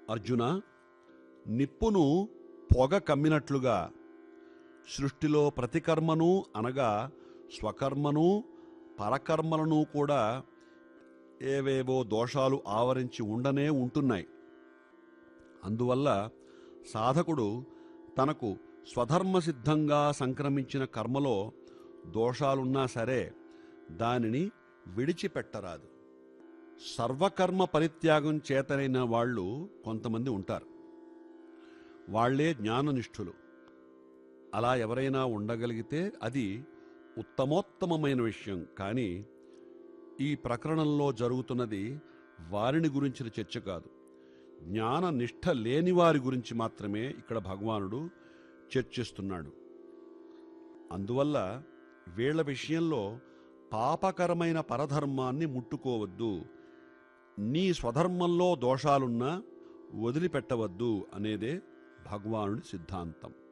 అర్జున నిప్పును పొగ కమ్మినట్లుగా సృష్టిలో ప్రతి కర్మను అనగా స్వకర్మను పరకర్మలను కూడా ఏవేవో దోషాలు ఆవరించి ఉండనే ఉంటున్నాయి అందువల్ల సాధకుడు తనకు స్వధర్మసిద్ధంగా సంక్రమించిన కర్మలో దోషాలున్నా సరే దానిని విడిచిపెట్టరాదు సర్వకర్మ పరిత్యాగం చేతనైన వాళ్ళు కొంతమంది ఉంటారు వాళ్లే జ్ఞాననిష్ఠులు అలా ఎవరైనా ఉండగలిగితే అది ఉత్తమోత్తమమైన విషయం కానీ ఈ ప్రకరణంలో జరుగుతున్నది వారిని గురించిన చర్చ కాదు జ్ఞాన నిష్ఠ లేని వారి గురించి మాత్రమే ఇక్కడ భగవానుడు చర్చిస్తున్నాడు అందువల్ల వీళ్ల విషయంలో పాపకరమైన పరధర్మాన్ని ముట్టుకోవద్దు నీ స్వధర్మంలో దోషాలున్నా వదిలిపెట్టవద్దు అనేదే భగవానుడి సిద్ధాంతం